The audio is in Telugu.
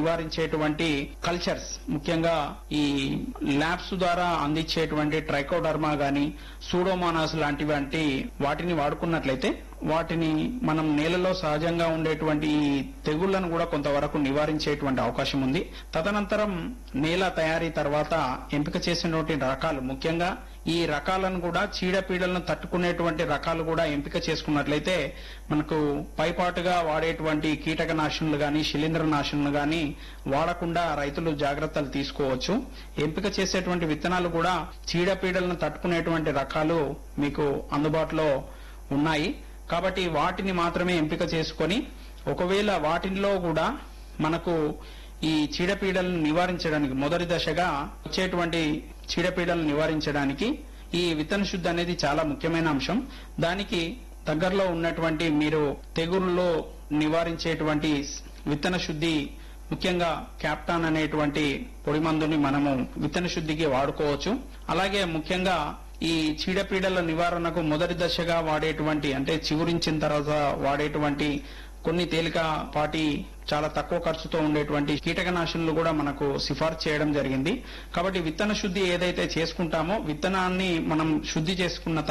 నివారించేటువంటి కల్చర్స్ ముఖ్యంగా ఈ ల్యాబ్స్ ద్వారా అందించేటువంటి ట్రైకోడర్మా గాని సూడోమోనాస్ లాంటివంటి వాటిని వాడుకున్నట్లయితే వాటిని మనం నేలలో సహజంగా ఉండేటువంటి ఈ తెగుళ్లను కూడా కొంతవరకు నివారించేటువంటి అవకాశం ఉంది తదనంతరం నేల తయారీ తర్వాత ఎంపిక చేసినటువంటి రకాలు ముఖ్యంగా ఈ రకాలను కూడా చీడపీడలను తట్టుకునేటువంటి రకాలు కూడా ఎంపిక చేసుకున్నట్లయితే మనకు పైపాటుగా వాడేటువంటి కీటక నాశనులు గాని శిలీంద్ర నాశనులు గాని వాడకుండా రైతులు జాగ్రత్తలు తీసుకోవచ్చు ఎంపిక చేసేటువంటి విత్తనాలు కూడా చీడపీడలను తట్టుకునేటువంటి రకాలు మీకు అందుబాటులో ఉన్నాయి కాబట్టి వాటిని మాత్రమే ఎంపిక చేసుకొని ఒకవేళ వాటిల్లో కూడా మనకు ఈ చీడపీడలను నివారించడానికి మొదటి దశగా వచ్చేటువంటి చీడపీడలను నివారించడానికి ఈ విత్తన శుద్ధి అనేది చాలా ముఖ్యమైన అంశం దానికి దగ్గరలో ఉన్నటువంటి మీరు తెగుళ్ళలో నివారించేటువంటి విత్తన శుద్ధి ముఖ్యంగా క్యాప్టాన్ అనేటువంటి పొడి మందుని మనము విత్తన శుద్ధికి వాడుకోవచ్చు అలాగే ముఖ్యంగా ఈ చీడపీడల నివారణకు మొదటి దశగా వాడేటువంటి అంటే చిగురించిన తర్వాత వాడేటువంటి కొన్ని తేలికపాటి చాలా తక్కువ ఖర్చుతో ఉండేటువంటి కీటకనాశనులు కూడా మనకు సిఫార్సు చేయడం జరిగింది కాబట్టి విత్తన శుద్ధి ఏదైతే చేసుకుంటామో విత్తనాన్ని మనం శుద్ధి చేసుకున్న